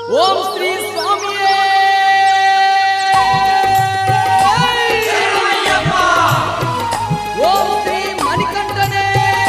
ఓం శ్రీ స్వామియే ఓం శ్రీ మణికంఠనే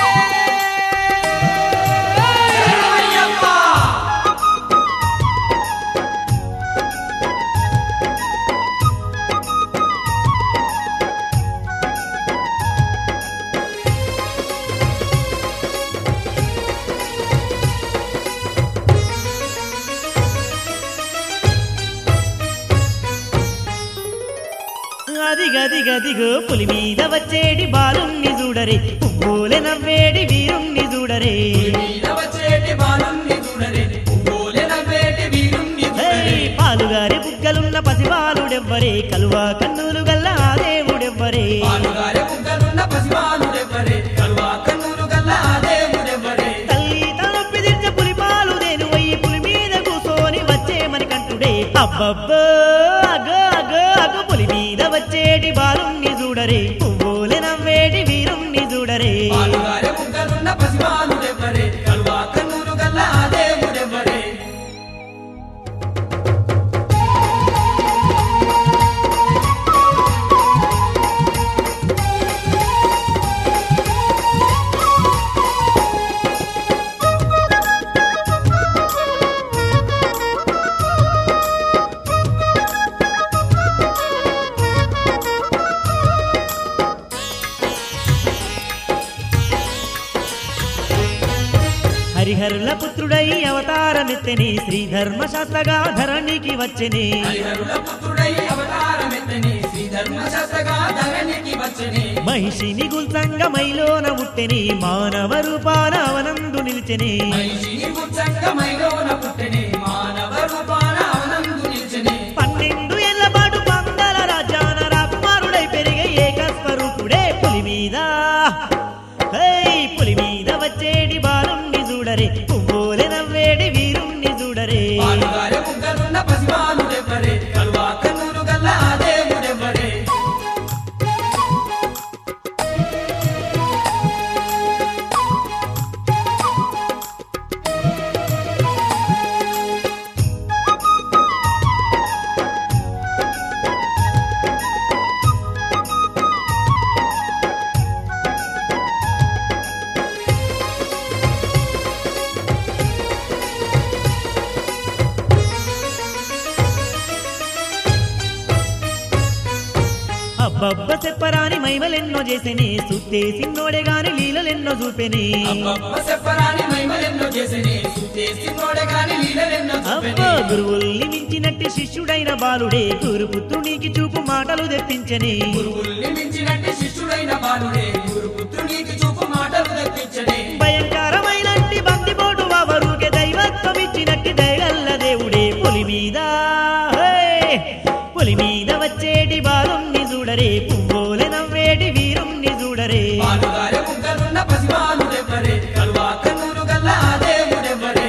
అదిగదిగదిగో పులి మీద వచ్చేటి బాలుణ్ణి చూడరే పువ్వులే నవ్వేడి వీరుణ్ణి చూడరే వచ్చేటి బాలుణ్ణి చూడరే పువ్వులే నవ్వేటి వీరుణ్ణి హే, చూడరే పాలుగారి బుగ్గలున్న పసిబాలుడెవ్వరే కలువా కన్నులు గల్ల ఆ దేవుడెవ్వరే పాలుగారే బుగ్గలున్న పసివాలుడెవ్వరే కలువా కన్నులు గల్ల ఆ దేవుడెవ్వరే తల్లి తలొప్పి తెచ్చ పులి పాలు దేను వయ్యి పులి మీద కూసోని వచ్చేమని కంటుడే అబ్బబ్బో అగో అగో అగో పులి మీద వచ్చేటి బాలుణ్ణి చూడరే పువ్వులే నవ్వేటి వీరుణ్ణి చూడరే పాలుగారే బుగ్గలున్న పసివాలుడెవ్వరే కలువా కన్నులు గల్ల ఆ దేవుడెవ్వరే హరిహరుల పుత్రుడై అవతారమెత్తని శ్రీధర్మ శాస్త్రగా ధరణికి వచ్చెని హరిహరుల పుత్రుడై అవతారమెత్తని శ్రీ ధర్మశాస్త్రగా ధరణికి వచ్చని మహిషిని గుల్సంగ మైలోన ముట్టెని మానవ రూపాన అవనందు నిలిచెని మనిషిని గుచ్చంగమైలోన పుట్టని మానవ రూపాన అవనందు నిల్చని పన్నెండు ఏళ్ల పాటు పందల రాజ్యాన రాకుమారుడై పెరిగే ఏకస్వరూపుడే పులి మీద హై పులి మీద వచ్చేటి బాలుణ్ణి చూడరే పువ్వులే నవ్వేడి వీరుణ్ణి చూడరే పాలుగారే బుగ్గలున్న పసివాలుడెవ్వరే కలువా కన్నులు గల్ల ఆ దేవుడెవ్వరే అబ్బబ్బ చెప్పరాని మైమలెన్నో చేసెని సుత్తేసిన్నోడే గాని లీలలెన్నో చూపెని అబ్బబ్బ చెప్పరాని మహిమలెన్నో చేసని సుత్తేసి నోడగాని లీలలెన్నో అబ్బో చూపెని గురువుల్ని మించినట్టి శిష్యుడైన బాలుడే గురుపుత్రునికి చూపు మాటలు తెప్పించని గురువుల్ని మించినట్టి శిష్యుడైన బాలుడే గురుపుత్రునికి చూపు మాటలు తెప్పించని భయంకరమైనట్టి బందిపోటు వావరుకే దైవత్వం ఇచ్చినట్టి దయగల్ల దేవుడే పులి మీద హే! పులి మీద వచ్చేటి బాలుణ్ణి చూడరే పువ్వులే నవ్వేటి వీరుణ్ణి చూడరే పాలుగారే బుగ్గలున్న పసివాలుడెవ్వరే కలువా కన్నులు గల్ల ఆ దేవుడెవ్వరే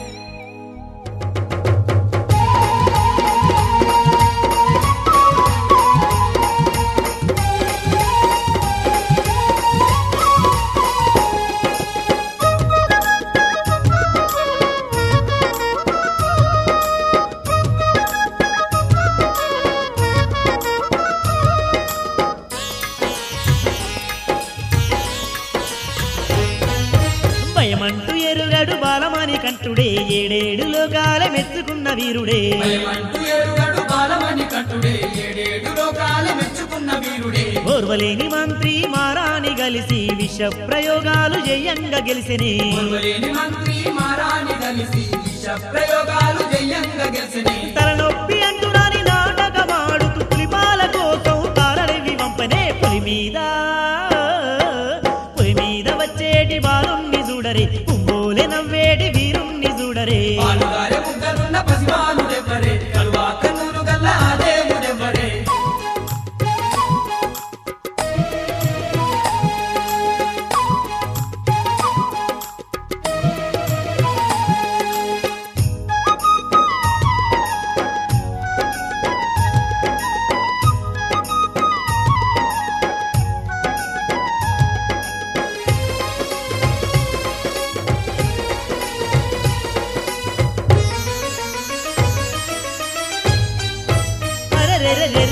భయమంటూ ఎరుగడు బాలమని కంటుడే ఏడేడు లోకాల మెచ్చుకున్న వీరుడే భయమంటూ ఏడుగడు బాలమణి కంటుడే ఏడేడు లోకాల మెచ్చుకున్న వీరుడే ఓర్వలేని మంత్రి మారాని కలిసి విష ప్రయోగాలు జయంగా గెలిసిని ఓర్వలేని మంత్రి మారాని కలిసి విష ప్రయోగాలు జయంగా గెలిచిని తలనొప్పి అంటురాని నాటకమాడుతూ పులిపాల కోసం తారడివి వంపనే పులి మీద పులి మీద వచ్చేటి బాలుణ్ణి చూడరే పువ్వులే నవ్వేటి వీరుణ్ణి చూడరే పాలుగారే బుగ్గలున్న పసివాలుడెవ్వరే కలువా కన్నులు గల్ల ఆ దేవుడెవ్వరే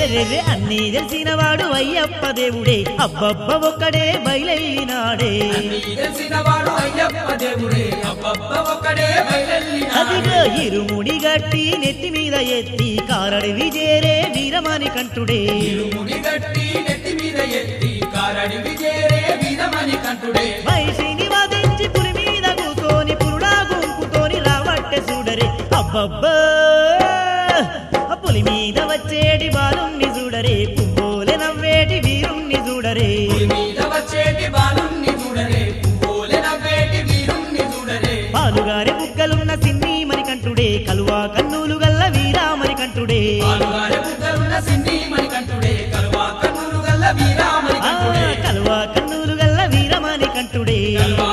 అరెరెరె అన్నీ తెలిసిన వాడు అయ్యప్ప దేవుడే అబ్బబ్బ ఒక్కడే బయలెళ్ళినాడే అన్నీ తెలిసిన వాడు అయ్యప్ప దేవుడే అబ్బబ్బ ఒక్కడే బయలెల్లినాడే. అదిగో ఇరుముడి గట్టి నెత్తి మీద ఎత్తి కారడి విజేరే వీరమణి కంటుడే ఇరుముడి గట్టి నెత్తి మీద ఎత్తి కారడి విజేరే వీరమణి కంటుడే మనిషిని వధించి పులి మీద కూతోని పురుడా గుంపుతోని రావట్టె చూడరే అబ్బబ్బా ఆ పులి మీద వచ్చేటి బాలుణ్ణి చూడరే పువ్వులే నవ్వేటి వీరుణ్ణి చూడరే పులి మీద వచ్చేటి బాలుణ్ణి చూడరే పువ్వులే నవ్వేటి వీరుణ్ణి చూడరే పాలుగారి బుగ్గలున్న సిన్ని మరి కంటుడే కలువా కన్నులు గల్ల వీరామరి కంటుడే పాలుగారి బుగ్గలున్న సిన్ని మణి కంటుడే కలువా కన్నులు గల్ల వీరామణి ఆ, కంటుడే కలువా కన్నులు గల్ల వీరమణి కంటుడే కలువా